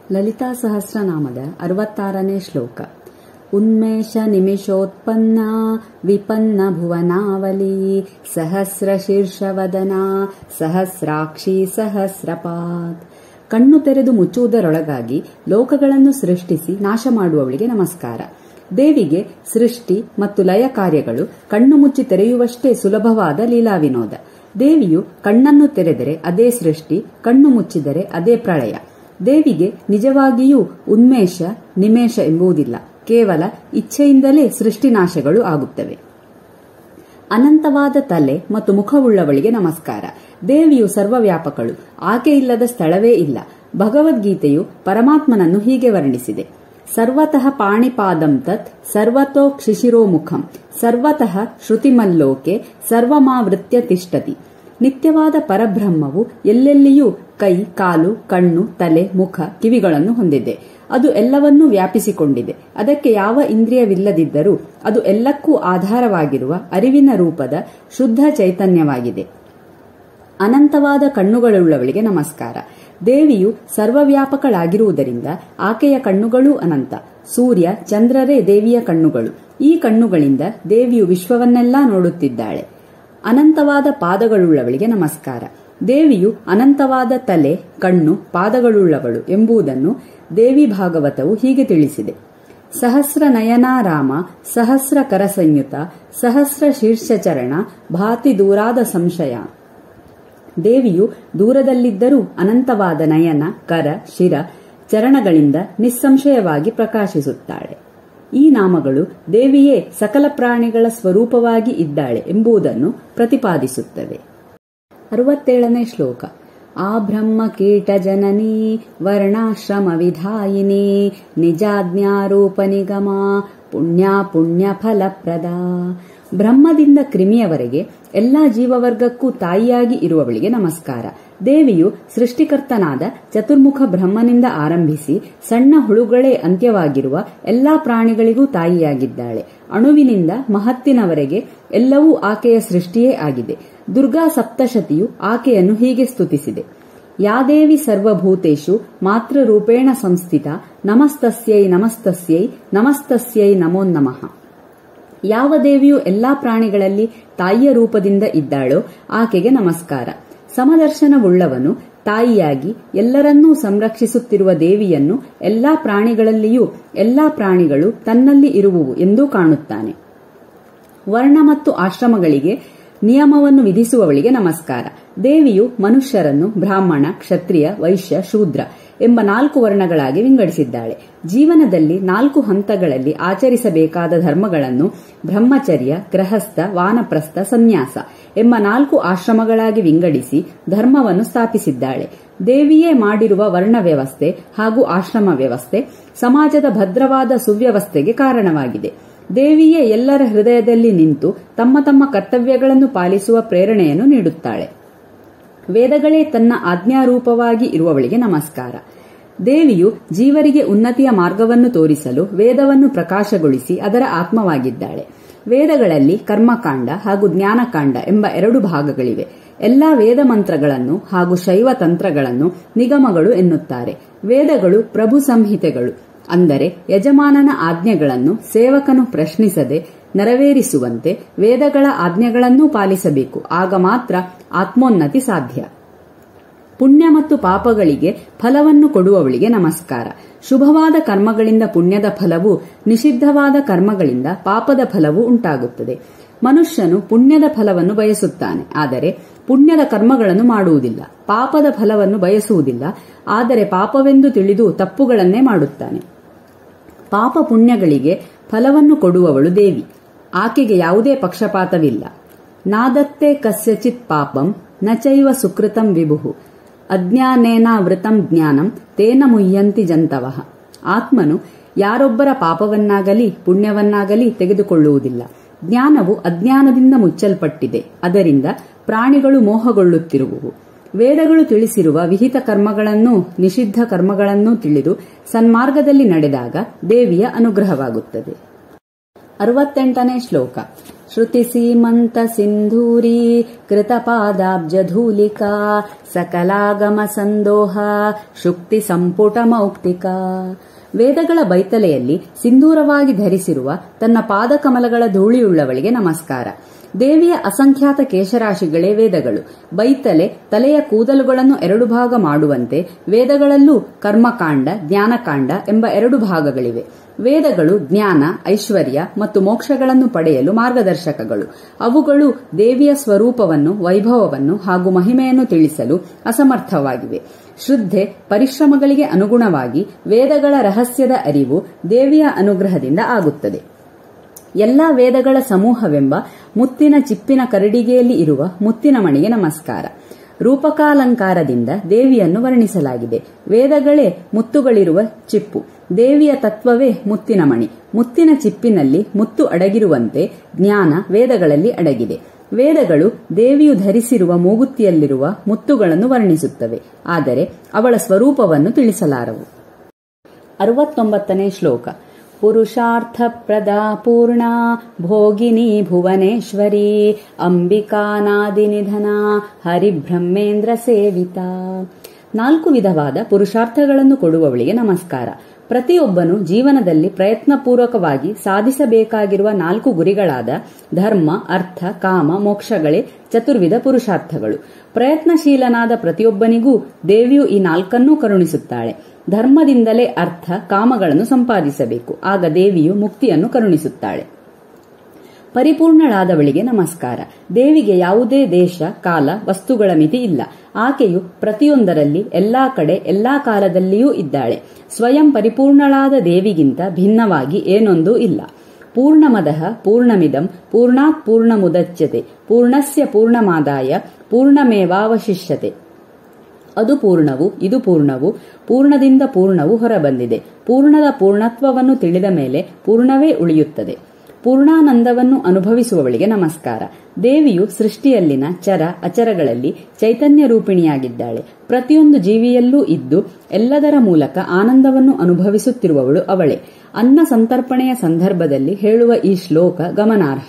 ಲಲಿತಾ ಸಹಸ್ರನಾಮದ ಅರವತ್ತಾರನೇ ಶ್ಲೋಕ ಉನ್ಮೇಷ ನಿಮಿಷೋತ್ಪನ್ನ ವಿಪನ್ನ ಭುವನಾವಲಿ ಸಹಸ್ರ ಶೀರ್ಷವದನ ಸಹಸ್ರಾಕ್ಷಿ ಸಹಸ್ರಪಾತ್ ಕಣ್ಣು ತೆರೆದು ಮುಚ್ಚುವುದರೊಳಗಾಗಿ ಲೋಕಗಳನ್ನು ಸೃಷ್ಟಿಸಿ ನಾಶ ಮಾಡುವವಳಿಗೆ ನಮಸ್ಕಾರ ದೇವಿಗೆ ಸೃಷ್ಟಿ ಮತ್ತು ಲಯ ಕಾರ್ಯಗಳು ಕಣ್ಣು ಮುಚ್ಚಿ ತೆರೆಯುವಷ್ಟೇ ಸುಲಭವಾದ ಲೀಲಾ ವಿನೋದ ದೇವಿಯು ಕಣ್ಣನ್ನು ತೆರೆದರೆ ಅದೇ ಸೃಷ್ಟಿ ಕಣ್ಣು ಮುಚ್ಚಿದರೆ ಅದೇ ಪ್ರಳಯ ದೇವಿಗೆ ನಿಜವಾಗಿಯೂ ಉನ್ಮೇಷ ನಿಮೇಷ ಎಂಬುವುದಿಲ್ಲ ಕೇವಲ ಇಚ್ಛೆಯಿಂದಲೇ ಸೃಷ್ಟಿನಾಶಗಳು ಆಗುತ್ತವೆ ಅನಂತವಾದ ತಲೆ ಮತ್ತು ಮುಖವುಳ್ಳವಳಿಗೆ ನಮಸ್ಕಾರ ದೇವಿಯು ಸರ್ವವ್ಯಾಪಕಳು ಆಕೆ ಇಲ್ಲದ ಸ್ಥಳವೇ ಇಲ್ಲ ಭಗವದ್ಗೀತೆಯು ಪರಮಾತ್ಮನನ್ನು ಹೀಗೆ ವರ್ಣಿಸಿದೆ ಸರ್ವತಃ ಪಾಣಿಪಾದಂ ತತ್ ಸರ್ವತೋ ಕ್ಷಿಶಿರೋಮುಖಂ ಸರ್ವತಃ ಶ್ರುತಿಮಲ್ಲೋಕೆ ಸರ್ವಮಾವೃತ್ಯ ತಿಷ್ಟತಿ ನಿತ್ಯವಾದ ಪರಬ್ರಹ್ಮವು ಎಲ್ಲೆಲ್ಲಿಯೂ ಕೈ ಕಾಲು ಕಣ್ಣು ತಲೆ ಮುಖ ಕಿವಿಗಳನ್ನು ಹೊಂದಿದೆ ಅದು ಎಲ್ಲವನ್ನೂ ವ್ಯಾಪಿಸಿಕೊಂಡಿದೆ ಅದಕ್ಕೆ ಯಾವ ಇಂದ್ರಿಯವಿಲ್ಲದಿದ್ದರೂ ಅದು ಎಲ್ಲಕ್ಕೂ ಆಧಾರವಾಗಿರುವ ಅರಿವಿನ ರೂಪದ ಶುದ್ಧ ಚೈತನ್ಯವಾಗಿದೆ ಅನಂತವಾದ ಕಣ್ಣುಗಳುಳ್ಳವಳಿಗೆ ನಮಸ್ಕಾರ ದೇವಿಯು ಸರ್ವವ್ಯಾಪಕಳಾಗಿರುವುದರಿಂದ ಆಕೆಯ ಕಣ್ಣುಗಳೂ ಅನಂತ ಸೂರ್ಯ ಚಂದ್ರರೇ ದೇವಿಯ ಕಣ್ಣುಗಳು ಈ ಕಣ್ಣುಗಳಿಂದ ದೇವಿಯು ವಿಶ್ವವನ್ನೆಲ್ಲಾ ನೋಡುತ್ತಿದ್ದಾಳೆ ಅನಂತವಾದ ಪಾದಗಳುಳ್ಳವಳಿಗೆ ನಮಸ್ಕಾರ ದೇವಿಯು ಅನಂತವಾದ ತಲೆ ಕಣ್ಣು ಪಾದಗಳುಳ್ಳವಳು ಎಂಬುದನ್ನು ದೇವಿ ಭಾಗವತವು ಹೀಗೆ ತಿಳಿಸಿದೆ ಸಹಸ್ರ ನಯನಾರಾಮ ಸಹಸ್ರ ಕರ ಸಂಯುತ ಸಹಸ್ರ ಶೀರ್ಷಚರಣ ಭಾತಿ ದೂರಾದ ಸಂಶಯ ದೇವಿಯು ದೂರದಲ್ಲಿದ್ದರೂ ಅನಂತವಾದ ನಯನ ಕರ ಶಿರ ಚರಣಗಳಿಂದ ನಿಸ್ಸಂಶಯವಾಗಿ ಪ್ರಕಾಶಿಸುತ್ತಾಳೆ ಈ ನಾಮಗಳು ದೇವಿಯೇ ಸಕಲ ಪ್ರಾಣಿಗಳ ಸ್ವರೂಪವಾಗಿ ಇದ್ದಾಳೆ ಎಂಬುದನ್ನು ಪ್ರತಿಪಾದಿಸುತ್ತವೆ ಅರವತ್ತೇಳನೇ ಶ್ಲೋಕ ಆ ಬ್ರಹ್ಮ ಕೀಟ ಜನನಿ ವರ್ಣಾಶ್ರಮ ವಿಧಾಯಿನಿ ನಿಜಾಜ್ಞಾರೂಪ ನಿಗಮ ಪುಣ್ಯ ಪುಣ್ಯ ಫಲಪ್ರದ ಬ್ರಹ್ಮದಿಂದ ಕ್ರಿಮಿಯವರೆಗೆ ಎಲ್ಲಾ ಜೀವವರ್ಗಕ್ಕೂ ತಾಯಿಯಾಗಿ ಇರುವವಳಿಗೆ ನಮಸ್ಕಾರ ದೇವಿಯು ಸೃಷ್ಟಿಕರ್ತನಾದ ಚತುರ್ಮುಖ ಬ್ರಹ್ಮನಿಂದ ಆರಂಭಿಸಿ ಸಣ್ಣ ಹುಳುಗಳೇ ಅಂತ್ಯವಾಗಿರುವ ಎಲ್ಲಾ ಪ್ರಾಣಿಗಳಿಗೂ ತಾಯಿಯಾಗಿದ್ದಾಳೆ ಅಣುವಿನಿಂದ ಮಹತ್ತಿನವರೆಗೆ ಎಲ್ಲವೂ ಆಕೆಯ ಸೃಷ್ಟಿಯೇ ಆಗಿದೆ ದುರ್ಗಾ ಸಪ್ತಶತಿಯು ಆಕೆಯನ್ನು ಹೀಗೆ ಸ್ತುತಿಸಿದೆ ಯಾದೇವಿ ಸರ್ವಭೂತೇಷು ಮಾತೃರೂಪೇಣ ಸಂಸ್ಥಿತ ನಮಸ್ತಸ್ಯೈ ನಮಸ್ತಸ್ಯೈ ನಮಸ್ತಸ್ಯೈ ನಮೋ ನಮಃ ಯಾವ ದೇವಿಯು ಎಲ್ಲಾ ಪ್ರಾಣಿಗಳಲ್ಲಿ ತಾಯಿಯ ರೂಪದಿಂದ ಇದ್ದಾಳೋ ಆಕೆಗೆ ನಮಸ್ಕಾರ ಸಮದರ್ಶನವುಳ್ಳವನು ತಾಯಿಯಾಗಿ ಎಲ್ಲರನ್ನೂ ಸಂರಕ್ಷಿಸುತ್ತಿರುವ ದೇವಿಯನ್ನು ಎಲ್ಲಾ ಪ್ರಾಣಿಗಳಲ್ಲಿಯೂ ಎಲ್ಲಾ ಪ್ರಾಣಿಗಳು ತನ್ನಲ್ಲಿ ಇರುವುವು ಎಂದೂ ಕಾಣುತ್ತಾನೆ ವರ್ಣ ಮತ್ತು ಆಶ್ರಮಗಳಿಗೆ ನಿಯಮವನ್ನು ವಿಧಿಸುವವಳಿಗೆ ನಮಸ್ಕಾರ ದೇವಿಯು ಮನುಷ್ಯರನ್ನು ಬ್ರಾಹ್ಮಣ ಕ್ಷತ್ರಿಯ ವೈಶ್ಯ ಶೂದ್ರ ಎಂಬ ನಾಲ್ಕು ವರ್ಣಗಳಾಗಿ ವಿಂಗಡಿಸಿದ್ದಾಳೆ ಜೀವನದಲ್ಲಿ ನಾಲ್ಕು ಹಂತಗಳಲ್ಲಿ ಆಚರಿಸಬೇಕಾದ ಧರ್ಮಗಳನ್ನು ಬ್ರಹ್ಮಚರ್ಯ ಗೃಹಸ್ಥ ವಾನಪ್ರಸ್ಥ ಸನ್ಯಾಸ ಎಂಬ ನಾಲ್ಕು ಆಶ್ರಮಗಳಾಗಿ ವಿಂಗಡಿಸಿ ಧರ್ಮವನ್ನು ಸ್ಥಾಪಿಸಿದ್ದಾಳೆ ದೇವಿಯೇ ಮಾಡಿರುವ ವರ್ಣ ವ್ಯವಸ್ಥೆ ಹಾಗೂ ಆಶ್ರಮ ವ್ಯವಸ್ಥೆ ಸಮಾಜದ ಭದ್ರವಾದ ಸುವ್ಯವಸ್ಥೆಗೆ ಕಾರಣವಾಗಿದೆ ದೇವಿಯೇ ಎಲ್ಲರ ಹೃದಯದಲ್ಲಿ ನಿಂತು ತಮ್ಮ ತಮ್ಮ ಕರ್ತವ್ಯಗಳನ್ನು ಪಾಲಿಸುವ ಪ್ರೇರಣೆಯನ್ನು ನೀಡುತ್ತಾಳೆ ವೇದಗಳೇ ತನ್ನ ಆಜ್ಞಾರೂಪವಾಗಿ ಇರುವವಳಿಗೆ ನಮಸ್ಕಾರ ದೇವಿಯು ಜೀವರಿಗೆ ಉನ್ನತಿಯ ಮಾರ್ಗವನ್ನು ತೋರಿಸಲು ವೇದವನ್ನು ಪ್ರಕಾಶಗೊಳಿಸಿ ಅದರ ಆತ್ಮವಾಗಿದ್ದಾಳೆ ವೇದಗಳಲ್ಲಿ ಕರ್ಮಕಾಂಡ ಹಾಗೂ ಜ್ಞಾನಕಾಂಡ ಎಂಬ ಎರಡು ಭಾಗಗಳಿವೆ ಎಲ್ಲಾ ವೇದ ಮಂತ್ರಗಳನ್ನು ಹಾಗೂ ಶೈವ ತಂತ್ರಗಳನ್ನು ನಿಗಮಗಳು ಎನ್ನುತ್ತಾರೆ ವೇದಗಳು ಪ್ರಭು ಸಂಹಿತೆಗಳು ಅಂದರೆ ಯಜಮಾನನ ಆಜ್ಞೆಗಳನ್ನು ಸೇವಕನು ಪ್ರಶ್ನಿಸದೆ ನೆರವೇರಿಸುವಂತೆ ವೇದಗಳ ಆಜ್ಞೆಗಳನ್ನೂ ಪಾಲಿಸಬೇಕು ಆಗ ಮಾತ್ರ ಆತ್ಮೋನ್ನತಿ ಸಾಧ್ಯ ಪುಣ್ಯ ಮತ್ತು ಪಾಪಗಳಿಗೆ ಫಲವನ್ನು ಕೊಡುವವಳಿಗೆ ನಮಸ್ಕಾರ ಶುಭವಾದ ಕರ್ಮಗಳಿಂದ ಪುಣ್ಯದ ಫಲವು ನಿಷಿದ್ಧವಾದ ಕರ್ಮಗಳಿಂದ ಪಾಪದ ಫಲವು ಉಂಟಾಗುತ್ತದೆ ಮನುಷ್ಯನು ಪುಣ್ಯದ ಫಲವನ್ನು ಬಯಸುತ್ತಾನೆ ಆದರೆ ಪುಣ್ಯದ ಕರ್ಮಗಳನ್ನು ಮಾಡುವುದಿಲ್ಲ ಪಾಪದ ಫಲವನ್ನು ಬಯಸುವುದಿಲ್ಲ ಆದರೆ ಪಾಪವೆಂದು ತಿಳಿದು ತಪ್ಪುಗಳನ್ನೇ ಮಾಡುತ್ತಾನೆ ಪಾಪ ಪುಣ್ಯಗಳಿಗೆ ಫಲವನ್ನು ಕೊಡುವವಳು ದೇವಿ ಆಕೆಗೆ ಯಾವುದೇ ಪಕ್ಷಪಾತವಿಲ್ಲ ನಾದತ್ತೆ ಕಸ್ಯಚಿತ್ ಪಾಪಂ ನಚೈವ ಸುಕೃತಂ ವಿಭುಹು ಅಜ್ಞಾನೇನಾವೃತಂ ಜ್ಞಾನಂ ತೇನ ಮುಹ್ಯಂತಿ ಜಂತವಃ ಆತ್ಮನು ಯಾರೊಬ್ಬರ ಪಾಪವನ್ನಾಗಲಿ ಪುಣ್ಯವನ್ನಾಗಲಿ ತೆಗೆದುಕೊಳ್ಳುವುದಿಲ್ಲ ಜ್ಞಾನವು ಅಜ್ಞಾನದಿಂದ ಮುಚ್ಚಲ್ಪಟ್ಟಿದೆ ಅದರಿಂದ ಪ್ರಾಣಿಗಳು ಮೋಹಗೊಳ್ಳುತ್ತಿರುವುವು ವೇದಗಳು ತಿಳಿಸಿರುವ ವಿಹಿತ ಕರ್ಮಗಳನ್ನೂ ನಿಷಿದ್ಧ ಕರ್ಮಗಳನ್ನೂ ತಿಳಿದು ಸನ್ಮಾರ್ಗದಲ್ಲಿ ನಡೆದಾಗ ದೇವಿಯ ಅನುಗ್ರಹವಾಗುತ್ತದೆ ಅರವತ್ತೆಂಟನೇ ಶ್ಲೋಕ श्रुतिसीमन्त सिन्धूरी कृतपादाब्जधूलिका सकलागम ಸಂದೋಹ ಶುಕ್ತಿ ಸಂಪುಟ ಮೌಕ್ತಿಕ ವೇದಗಳ ಬೈತಲೆಯಲ್ಲಿ ಸಿಂಧೂರವಾಗಿ ಧರಿಸಿರುವ ತನ್ನ ಪಾದಕಮಲಗಳ ಧೂಳಿಯುಳ್ಳವಳಿಗೆ ನಮಸ್ಕಾರ ದೇವಿಯ ಅಸಂಖ್ಯಾತ ಕೇಶರಾಶಿಗಳೇ ವೇದಗಳು ಬೈತಲೆ ತಲೆಯ ಕೂದಲುಗಳನ್ನು ಎರಡು ಭಾಗ ಮಾಡುವಂತೆ ವೇದಗಳಲ್ಲೂ ಕರ್ಮಕಾಂಡ ಜ್ಞಾನಕಾಂಡ ಎಂಬ ಎರಡು ಭಾಗಗಳಿವೆ ವೇದಗಳು ಜ್ಞಾನ ಐಶ್ವರ್ಯ ಮತ್ತು ಮೋಕ್ಷಗಳನ್ನು ಪಡೆಯಲು ಮಾರ್ಗದರ್ಶಕಗಳು ಅವುಗಳು ದೇವಿಯ ಸ್ವರೂಪವನ್ನು ವೈಭವವನ್ನು ಹಾಗೂ ಮಹಿಮೆಯನ್ನು ತಿಳಿಸಲು ಅಸಮರ್ಥವಾಗಿವೆ ಶ್ರದ್ಧೆ ಪರಿಶ್ರಮಗಳಿಗೆ ಅನುಗುಣವಾಗಿ ವೇದಗಳ ರಹಸ್ಯದ ಅರಿವು ದೇವಿಯ ಅನುಗ್ರಹದಿಂದ ಆಗುತ್ತದೆ ಎಲ್ಲಾ ವೇದಗಳ ಸಮೂಹವೆಂಬ ಮುತ್ತಿನ ಚಿಪ್ಪಿನ ಕರಡಿಗೆಯಲ್ಲಿ ಇರುವ ಮುತ್ತಿನ ಮಣಿಗೆ ನಮಸ್ಕಾರ ರೂಪಕಾಲಂಕಾರದಿಂದ ದೇವಿಯನ್ನು ವರ್ಣಿಸಲಾಗಿದೆ ವೇದಗಳೇ ಮುತ್ತುಗಳಿರುವ ಚಿಪ್ಪು ದೇವಿಯ ತತ್ವವೇ ಮುತ್ತಿನ ಮಣಿ ಮುತ್ತಿನ ಚಿಪ್ಪಿನಲ್ಲಿ ಮುತ್ತು ಅಡಗಿರುವಂತೆ ಜ್ಞಾನ ವೇದಗಳಲ್ಲಿ ಅಡಗಿದೆ ವೇದಗಳು ದೇವಿಯು ಧರಿಸಿರುವ ಮೂಗುತಿಯಲ್ಲಿರುವ ಮುತ್ತುಗಳನ್ನು ವರ್ಣಿಸುತ್ತವೆ ಆದರೆ ಅವಳ ಸ್ವರೂಪವನ್ನು ತಿಳಿಸಲಾರವು ಅರವತ್ತೊಂಬತ್ತನೇ ಶ್ಲೋಕ ಪುರುಷಾರ್ಥಪ್ರದಾ ಪೂರ್ಣ ಭೋಗಿನಿ ಭುವನೇಶ್ವರಿ ಅಂಬಿಕಾನಾದಿನಿಧನ ಹರಿಬ್ರಹ್ಮೇಂದ್ರ ಸೇವಿತ ನಾಲ್ಕು ವಿಧವಾದ ಪುರುಷಾರ್ಥಗಳನ್ನು ಕೊಡುವವಳಿಗೆ ನಮಸ್ಕಾರ ಪ್ರತಿಯೊಬ್ಬನು ಜೀವನದಲ್ಲಿ ಪ್ರಯತ್ನಪೂರ್ವಕವಾಗಿ ಸಾಧಿಸಬೇಕಾಗಿರುವ ನಾಲ್ಕು ಗುರಿಗಳಾದ ಧರ್ಮ ಅರ್ಥ ಕಾಮ ಮೋಕ್ಷಗಳೇ ಚತುರ್ವಿಧ ಪುರುಷಾರ್ಥಗಳು ಪ್ರಯತ್ನಶೀಲನಾದ ಪ್ರತಿಯೊಬ್ಬನಿಗೂ ದೇವಿಯು ಈ ನಾಲ್ಕನ್ನೂ ಕರುಣಿಸುತ್ತಾಳೆ ಧರ್ಮದಿಂದಲೇ ಅರ್ಥ ಕಾಮಗಳನ್ನು ಸಂಪಾದಿಸಬೇಕು ಆಗ ದೇವಿಯು ಮುಕ್ತಿಯನ್ನು ಕರುಣಿಸುತ್ತಾಳೆ ಪರಿಪೂರ್ಣಳಾದವಳಿಗೆ ನಮಸ್ಕಾರ ದೇವಿಗೆ ಯಾವುದೇ ದೇಶ ಕಾಲ ವಸ್ತುಗಳ ಮಿತಿ ಇಲ್ಲ ಆಕೆಯು ಪ್ರತಿಯೊಂದರಲ್ಲಿ ಎಲ್ಲಾ ಕಡೆ ಎಲ್ಲಾ ಕಾಲದಲ್ಲಿಯೂ ಇದ್ದಾಳೆ ಸ್ವಯಂ ಪರಿಪೂರ್ಣಳಾದ ದೇವಿಗಿಂತ ಭಿನ್ನವಾಗಿ ಏನೊಂದೂ ಇಲ್ಲ ಪೂರ್ಣಮದಃ ಪೂರ್ಣಮಿದಂ ಪೂರ್ಣಾತ್ ಪೂರ್ಣಮುದಚ್ಯತೆ ಪೂರ್ಣಸ್ಯ ಪೂರ್ಣಮಾದಾಯ ಪೂರ್ಣಮೇವಾವಶಿಷ್ಯತೆ ಅದು ಪೂರ್ಣವು ಇದು ಪೂರ್ಣವು ಪೂರ್ಣದಿಂದ ಪೂರ್ಣವು ಹೊರಬಂದಿದೆ ಪೂರ್ಣದ ಪೂರ್ಣತ್ವವನ್ನು ತಿಳಿದ ಮೇಲೆ ಪೂರ್ಣವೇ ಉಳಿಯುತ್ತದೆ ಪೂರ್ಣಾನಂದವನ್ನು ಅನುಭವಿಸುವವಳಿಗೆ ನಮಸ್ಕಾರ ದೇವಿಯು ಸೃಷ್ಟಿಯಲ್ಲಿನ ಚರ ಅಚರಗಳಲ್ಲಿ ಚೈತನ್ಯ ರೂಪಿಣಿಯಾಗಿದ್ದಾಳೆ ಪ್ರತಿಯೊಂದು ಜೀವಿಯಲ್ಲೂ ಇದ್ದು ಎಲ್ಲದರ ಮೂಲಕ ಆನಂದವನ್ನು ಅನುಭವಿಸುತ್ತಿರುವವಳು ಅವಳೇ ಅನ್ನ ಸಂತರ್ಪಣೆಯ ಸಂದರ್ಭದಲ್ಲಿ ಹೇಳುವ ಈ ಶ್ಲೋಕ ಗಮನಾರ್ಹ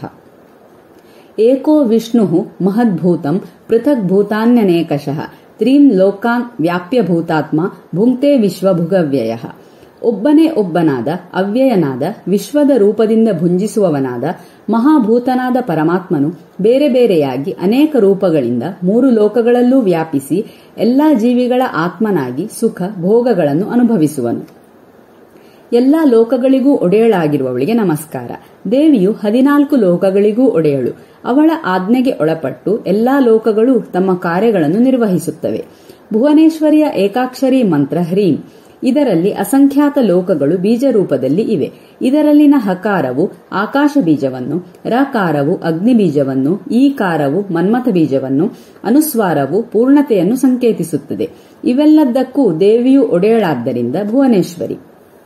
ಏಕೋ ವಿಷ್ಣು ಮಹದ್ಭೂತಂ ಪೃಥಕ್ ಭೂತಾನ್ಯನೇಕಶಃ ತ್ರೀಂ ಲೋಕಾನ್ ವ್ಯಾಪ್ಯ ಭೂತಾತ್ಮ ಭುಂಕ್ತೆ ವಿಶ್ವಭುಗವ್ಯಯ ಒಬ್ಬನೇ ಒಬ್ಬನಾದ ಅವ್ಯಯನಾದ ವಿಶ್ವದ ರೂಪದಿಂದ ಭುಂಜಿಸುವವನಾದ ಮಹಾಭೂತನಾದ ಪರಮಾತ್ಮನು ಬೇರೆ ಬೇರೆಯಾಗಿ ಅನೇಕ ರೂಪಗಳಿಂದ ಮೂರು ಲೋಕಗಳಲ್ಲೂ ವ್ಯಾಪಿಸಿ ಎಲ್ಲಾ ಜೀವಿಗಳ ಆತ್ಮನಾಗಿ ಸುಖ ಭೋಗಗಳನ್ನು ಅನುಭವಿಸುವನು ಎಲ್ಲಾ ಲೋಕಗಳಿಗೂ ಒಡೆಯಳಾಗಿರುವವಳಿಗೆ ನಮಸ್ಕಾರ ದೇವಿಯು ಹದಿನಾಲ್ಕು ಲೋಕಗಳಿಗೂ ಒಡೆಯಳು ಅವಳ ಆಜ್ಞೆಗೆ ಒಳಪಟ್ಟು ಎಲ್ಲಾ ಲೋಕಗಳು ತಮ್ಮ ಕಾರ್ಯಗಳನ್ನು ನಿರ್ವಹಿಸುತ್ತವೆ ಭುವನೇಶ್ವರಿಯ ಏಕಾಕ್ಷರಿ ಮಂತ್ರ ಹ್ರೀಂ ಇದರಲ್ಲಿ ಅಸಂಖ್ಯಾತ ಲೋಕಗಳು ಬೀಜ ರೂಪದಲ್ಲಿ ಇವೆ ಇದರಲ್ಲಿನ ಹಕಾರವು ಆಕಾಶ ಬೀಜವನ್ನು ರಕಾರವು ಅಗ್ನಿ ಬೀಜವನ್ನು ಈಕಾರವು ಮನ್ಮಥ ಬೀಜವನ್ನು ಅನುಸ್ವಾರವು ಪೂರ್ಣತೆಯನ್ನು ಸಂಕೇತಿಸುತ್ತದೆ ಇವೆಲ್ಲದಕ್ಕೂ ದೇವಿಯು ಒಡೆಯಳಾದ್ದರಿಂದ ಭುವನೇಶ್ವರಿ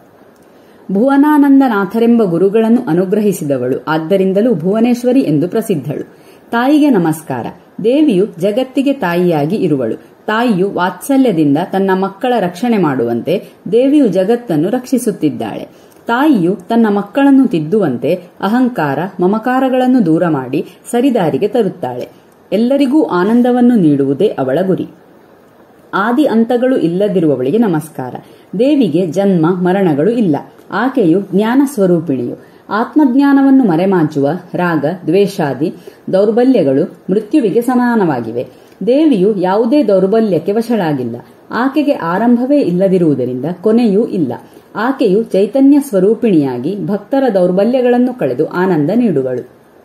ಭುವನಾನಂದನಾಥರೆಂಬ ಗುರುಗಳನ್ನು ಅನುಗ್ರಹಿಸಿದವಳು ಆದ್ದರಿಂದಲೂ ಭುವನೇಶ್ವರಿ ಎಂದು ಪ್ರಸಿದ್ಧಳು ತಾಯಿಗೆ ನಮಸ್ಕಾರ ದೇವಿಯು ಜಗತ್ತಿಗೆ ತಾಯಿಯಾಗಿ ಇರುವಳು ತಾಯಿಯು ವಾತ್ಸಲ್ಯದಿಂದ ತನ್ನ ಮಕ್ಕಳ ರಕ್ಷಣೆ ಮಾಡುವಂತೆ ದೇವಿಯು ಜಗತ್ತನ್ನು ರಕ್ಷಿಸುತ್ತಿದ್ದಾಳೆ ತಾಯಿಯು ತನ್ನ ಮಕ್ಕಳನ್ನು ತಿದ್ದುವಂತೆ ಅಹಂಕಾರ ಮಮಕಾರಗಳನ್ನು ದೂರ ಮಾಡಿ ಸರಿದಾರಿಗೆ ತರುತ್ತಾಳೆ ಎಲ್ಲರಿಗೂ ಆನಂದವನ್ನು ನೀಡುವುದೇ ಅವಳ ಗುರಿ ಆದಿ ಅಂತಗಳು ಇಲ್ಲದಿರುವವಳಿಗೆ ನಮಸ್ಕಾರ ದೇವಿಗೆ ಜನ್ಮ ಮರಣಗಳು ಇಲ್ಲ ಆಕೆಯು ಜ್ಞಾನ ಸ್ವರೂಪಿಣಿಯು ಆತ್ಮಜ್ಞಾನವನ್ನು ಮರೆಮಾಚುವ ರಾಗ ದ್ವೇಷಾದಿ ದೌರ್ಬಲ್ಯಗಳು ಮೃತ್ಯುವಿಗೆ ಸಮಾನವಾಗಿವೆ ದೇವಿಯು ಯಾವುದೇ ದೌರ್ಬಲ್ಯಕ್ಕೆ ವಶಳಾಗಿಲ್ಲ ಆಕೆಗೆ ಆರಂಭವೇ ಇಲ್ಲದಿರುವುದರಿಂದ ಕೊನೆಯೂ ಇಲ್ಲ ಆಕೆಯು ಚೈತನ್ಯ ಸ್ವರೂಪಿಣಿಯಾಗಿ ಭಕ್ತರ ದೌರ್ಬಲ್ಯಗಳನ್ನು ಕಳೆದು ಆನಂದ ನೀಡುವಳು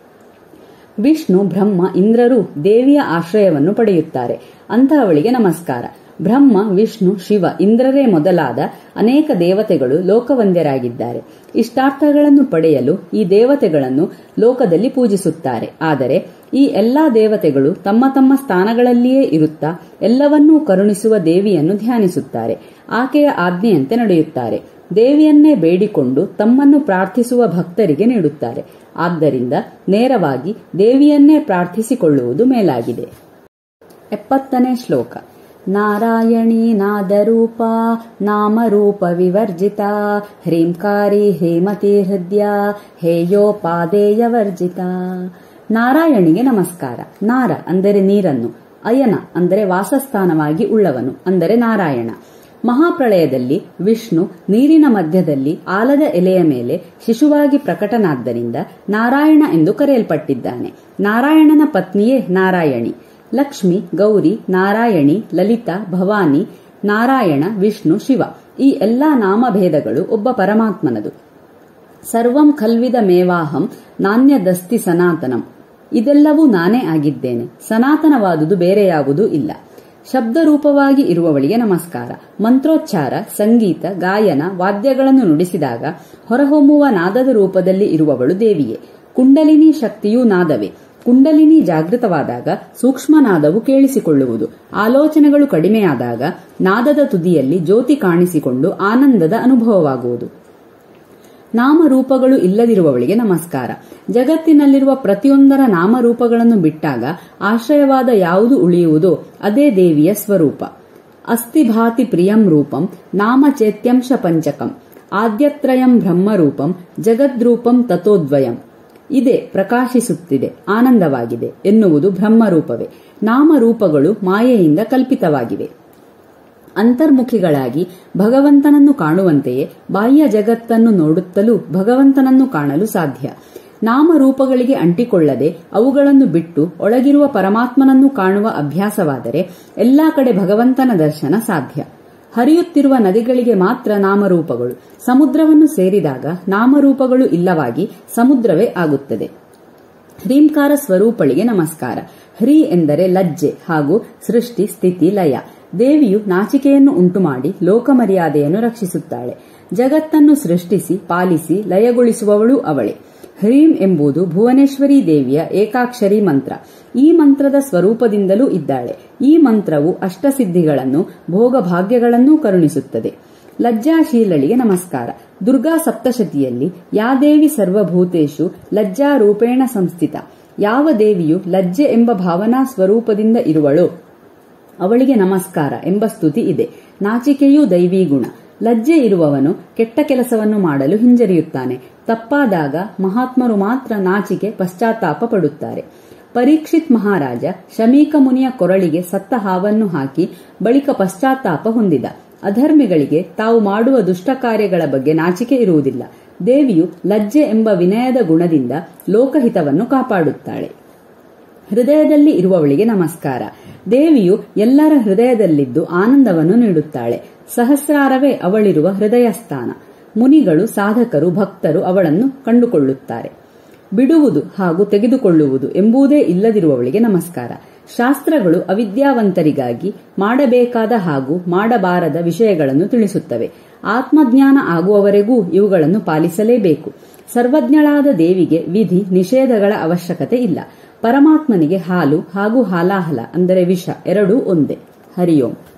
ವಿಷ್ಣು ಬ್ರಹ್ಮ ಇಂದ್ರರು ದೇವಿಯ ಆಶ್ರಯವನ್ನು ಪಡೆಯುತ್ತಾರೆ ಅಂತಹವಳಿಗೆ ನಮಸ್ಕಾರ ಬ್ರಹ್ಮ ವಿಷ್ಣು ಶಿವ ಇಂದ್ರರೇ ಮೊದಲಾದ ಅನೇಕ ದೇವತೆಗಳು ಲೋಕವಂದ್ಯರಾಗಿದ್ದಾರೆ ಇಷ್ಟಾರ್ಥಗಳನ್ನು ಪಡೆಯಲು ಈ ದೇವತೆಗಳನ್ನು ಲೋಕದಲ್ಲಿ ಪೂಜಿಸುತ್ತಾರೆ ಆದರೆ ಈ ಎಲ್ಲಾ ದೇವತೆಗಳು ತಮ್ಮ ತಮ್ಮ ಸ್ಥಾನಗಳಲ್ಲಿಯೇ ಇರುತ್ತಾ ಎಲ್ಲವನ್ನೂ ಕರುಣಿಸುವ ದೇವಿಯನ್ನು ಧ್ಯಾನಿಸುತ್ತಾರೆ ಆಕೆಯ ಆಜ್ಞೆಯಂತೆ ನಡೆಯುತ್ತಾರೆ ದೇವಿಯನ್ನೇ ಬೇಡಿಕೊಂಡು ತಮ್ಮನ್ನು ಪ್ರಾರ್ಥಿಸುವ ಭಕ್ತರಿಗೆ ನೀಡುತ್ತಾರೆ ಆದ್ದರಿಂದ ನೇರವಾಗಿ ದೇವಿಯನ್ನೇ ಪ್ರಾರ್ಥಿಸಿಕೊಳ್ಳುವುದು ಮೇಲಾಗಿದೆ ಎಪ್ಪತ್ತನೇ ಶ್ಲೋಕ ನಾರಾಯಣೀ ನಾದರೂಪ ನಾಮರೂಪ ವಿವರ್ಜಿತ ಹ್ರೀಂಕಾರಿ ಹೇಮತಿ ಹೃದಯ ಹೇಯೋಪಾದೇಯ ವರ್ಜಿತ ನಾರಾಯಣಿಗೆ ನಮಸ್ಕಾರ ನಾರ ಅಂದರೆ ನೀರನ್ನು ಅಯನ ಅಂದರೆ ವಾಸಸ್ಥಾನವಾಗಿ ಉಳ್ಳವನು ಅಂದರೆ ನಾರಾಯಣ ಮಹಾಪ್ರಳಯದಲ್ಲಿ ವಿಷ್ಣು ನೀರಿನ ಮಧ್ಯದಲ್ಲಿ ಆಲದ ಎಲೆಯ ಮೇಲೆ ಶಿಶುವಾಗಿ ಪ್ರಕಟನಾದ್ದರಿಂದ ನಾರಾಯಣ ಎಂದು ಕರೆಯಲ್ಪಟ್ಟಿದ್ದಾನೆ ನಾರಾಯಣನ ಪತ್ನಿಯೇ ನಾರಾಯಣಿ ಲಕ್ಷ್ಮಿ ಗೌರಿ ನಾರಾಯಣಿ ಲಲಿತಾ ಭವಾನಿ ನಾರಾಯಣ ವಿಷ್ಣು ಶಿವ ಈ ಎಲ್ಲಾ ನಾಮಭೇದಗಳು ಒಬ್ಬ ಪರಮಾತ್ಮನದು ಸರ್ವಂ ಕಲ್ವಿದ ಮೇವಾಹಂ ನಾಣ್ಯದಸ್ತಿ ಸನಾತನಂ ಇದೆಲ್ಲವೂ ನಾನೇ ಆಗಿದ್ದೇನೆ ಸನಾತನವಾದುದು ಬೇರೆ ಯಾವುದೂ ಇಲ್ಲ ಶಬ್ದರೂಪವಾಗಿ ಇರುವವಳಿಗೆ ನಮಸ್ಕಾರ ಮಂತ್ರೋಚ್ಚಾರ ಸಂಗೀತ ಗಾಯನ ವಾದ್ಯಗಳನ್ನು ನುಡಿಸಿದಾಗ ಹೊರಹೊಮ್ಮುವ ನಾದದ ರೂಪದಲ್ಲಿ ಇರುವವಳು ದೇವಿಯೇ ಕುಂಡಲಿನಿ ಶಕ್ತಿಯೂ ನಾದವೇ ಕುಂಡಲಿನಿ ಜಾಗೃತವಾದಾಗ ಸೂಕ್ಷ್ಮನಾದವು ಕೇಳಿಸಿಕೊಳ್ಳುವುದು ಆಲೋಚನೆಗಳು ಕಡಿಮೆಯಾದಾಗ ನಾದದ ತುದಿಯಲ್ಲಿ ಜ್ಯೋತಿ ಕಾಣಿಸಿಕೊಂಡು ಆನಂದದ ಅನುಭವವಾಗುವುದು ನಾಮರೂಪಗಳು ಇಲ್ಲದಿರುವವಳಿಗೆ ನಮಸ್ಕಾರ ಜಗತ್ತಿನಲ್ಲಿರುವ ಪ್ರತಿಯೊಂದರ ನಾಮರೂಪಗಳನ್ನು ಬಿಟ್ಟಾಗ ಆಶ್ರಯವಾದ ಯಾವುದು ಉಳಿಯುವುದೋ ಅದೇ ದೇವಿಯ ಸ್ವರೂಪ ಅಸ್ಥಿಭಾತಿ ಪ್ರಿಯಂ ರೂಪಂ ನಾಮ ಚೇತ್ಯಂಶ ಪಂಚಕಂ ಆದ್ಯತ್ರಯಂ ಬ್ರಹ್ಮರೂಪಂ ಜಗದ್ರೂಪಂ ತಥೋದ್ವಯಂ ಇದೆ ಪ್ರಕಾಶಿಸುತ್ತಿದೆ ಆನಂದವಾಗಿದೆ ಎನ್ನುವುದು ಬ್ರಹ್ಮರೂಪವೇ ನಾಮರೂಪಗಳು ಮಾಯೆಯಿಂದ ಕಲ್ಪಿತವಾಗಿವೆ ಅಂತರ್ಮುಖಿಗಳಾಗಿ ಭಗವಂತನನ್ನು ಕಾಣುವಂತೆಯೇ ಬಾಹ್ಯ ಜಗತ್ತನ್ನು ನೋಡುತ್ತಲೂ ಭಗವಂತನನ್ನು ಕಾಣಲು ಸಾಧ್ಯ ನಾಮರೂಪಗಳಿಗೆ ಅಂಟಿಕೊಳ್ಳದೆ ಅವುಗಳನ್ನು ಬಿಟ್ಟು ಒಳಗಿರುವ ಪರಮಾತ್ಮನನ್ನು ಕಾಣುವ ಅಭ್ಯಾಸವಾದರೆ ಎಲ್ಲಾ ಕಡೆ ಭಗವಂತನ ದರ್ಶನ ಸಾಧ್ಯ ಹರಿಯುತ್ತಿರುವ ನದಿಗಳಿಗೆ ಮಾತ್ರ ನಾಮರೂಪಗಳು ಸಮುದ್ರವನ್ನು ಸೇರಿದಾಗ ನಾಮರೂಪಗಳು ಇಲ್ಲವಾಗಿ ಸಮುದ್ರವೇ ಆಗುತ್ತದೆ ಹ್ರೀಂಕಾರ ಸ್ವರೂಪಳಿಗೆ ನಮಸ್ಕಾರ ಹ್ರೀ ಎಂದರೆ ಲಜ್ಜೆ ಹಾಗೂ ಸೃಷ್ಟಿ ಸ್ಥಿತಿ ಲಯ ದೇವಿಯು ನಾಚಿಕೆಯನ್ನು ಉಂಟುಮಾಡಿ ಲೋಕಮರ್ಯಾದೆಯನ್ನು ರಕ್ಷಿಸುತ್ತಾಳೆ ಜಗತ್ತನ್ನು ಸೃಷ್ಟಿಸಿ ಪಾಲಿಸಿ ಲಯಗೊಳಿಸುವವಳು ಅವಳೇ ಹ್ರೀಂ ಎಂಬುದು ಭುವನೇಶ್ವರಿ ದೇವಿಯ ಏಕಾಕ್ಷರಿ ಮಂತ್ರ ಈ ಮಂತ್ರದ ಸ್ವರೂಪದಿಂದಲೂ ಇದ್ದಾಳೆ ಈ ಮಂತ್ರವು ಅಷ್ಟಸಿದ್ಧಿಗಳನ್ನು ಭೋಗಭಾಗ್ಯಗಳನ್ನೂ ಕರುಣಿಸುತ್ತದೆ ಲಜ್ಜಾಶೀಲಳಿಗೆ ನಮಸ್ಕಾರ ದುರ್ಗಾ ಸಪ್ತಶತಿಯಲ್ಲಿ ಯಾ ದೇವಿ ಸರ್ವಭೂತೇಶು ಲಜ್ಜಾರೂಪೇಣ ಸಂಸ್ಥಿತ ಯಾವ ದೇವಿಯು ಲಜ್ಜೆ ಎಂಬ ಭಾವನಾ ಸ್ವರೂಪದಿಂದ ಇರುವಳೋ ಅವಳಿಗೆ ನಮಸ್ಕಾರ ಎಂಬ ಸ್ತುತಿ ಇದೆ ನಾಚಿಕೆಯೂ ದೈವೀ ಗುಣ ಲಜ್ಜೆ ಇರುವವನು ಕೆಟ್ಟ ಕೆಲಸವನ್ನು ಮಾಡಲು ಹಿಂಜರಿಯುತ್ತಾನೆ ತಪ್ಪಾದಾಗ ಮಹಾತ್ಮರು ಮಾತ್ರ ನಾಚಿಕೆ ಪಶ್ಚಾತ್ತಾಪ ಪಡುತ್ತಾರೆ ಪರೀಕ್ಷಿತ್ ಮಹಾರಾಜ ಶಮೀಕ ಮುನಿಯ ಕೊರಳಿಗೆ ಸತ್ತ ಹಾವನ್ನು ಹಾಕಿ ಬಳಿಕ ಪಶ್ಚಾತ್ತಾಪ ಹೊಂದಿದ ಅಧರ್ಮಿಗಳಿಗೆ ತಾವು ಮಾಡುವ ದುಷ್ಟ ಕಾರ್ಯಗಳ ಬಗ್ಗೆ ನಾಚಿಕೆ ಇರುವುದಿಲ್ಲ ದೇವಿಯು ಲಜ್ಜೆ ಎಂಬ ವಿನಯದ ಗುಣದಿಂದ ಲೋಕಹಿತವನ್ನು ಕಾಪಾಡುತ್ತಾಳೆ ಹೃದಯದಲ್ಲಿ ಇರುವವಳಿಗೆ ನಮಸ್ಕಾರ ದೇವಿಯು ಎಲ್ಲರ ಹೃದಯದಲ್ಲಿದ್ದು ಆನಂದವನ್ನು ನೀಡುತ್ತಾಳೆ ಸಹಸ್ರಾರವೇ ಅವಳಿರುವ ಹೃದಯ ಸ್ಥಾನ ಮುನಿಗಳು ಸಾಧಕರು ಭಕ್ತರು ಅವಳನ್ನು ಕಂಡುಕೊಳ್ಳುತ್ತಾರೆ ಬಿಡುವುದು ಹಾಗೂ ತೆಗೆದುಕೊಳ್ಳುವುದು ಎಂಬುದೇ ಇಲ್ಲದಿರುವವಳಿಗೆ ನಮಸ್ಕಾರ ಶಾಸ್ತ್ರಗಳು ಅವಿದ್ಯಾವಂತರಿಗಾಗಿ ಮಾಡಬೇಕಾದ ಹಾಗೂ ಮಾಡಬಾರದ ವಿಷಯಗಳನ್ನು ತಿಳಿಸುತ್ತವೆ ಆತ್ಮಜ್ಞಾನ ಆಗುವವರೆಗೂ ಇವುಗಳನ್ನು ಪಾಲಿಸಲೇಬೇಕು ಸರ್ವಜ್ಞಳಾದ ದೇವಿಗೆ ವಿಧಿ ನಿಷೇಧಗಳ ಅವಶ್ಯಕತೆ ಇಲ್ಲ ಪರಮಾತ್ಮನಿಗೆ ಹಾಲು ಹಾಗೂ ಹಾಲಾಹಲ ಅಂದರೆ ವಿಷ ಎರಡೂ ಒಂದೇ ಹರಿಯೋಂ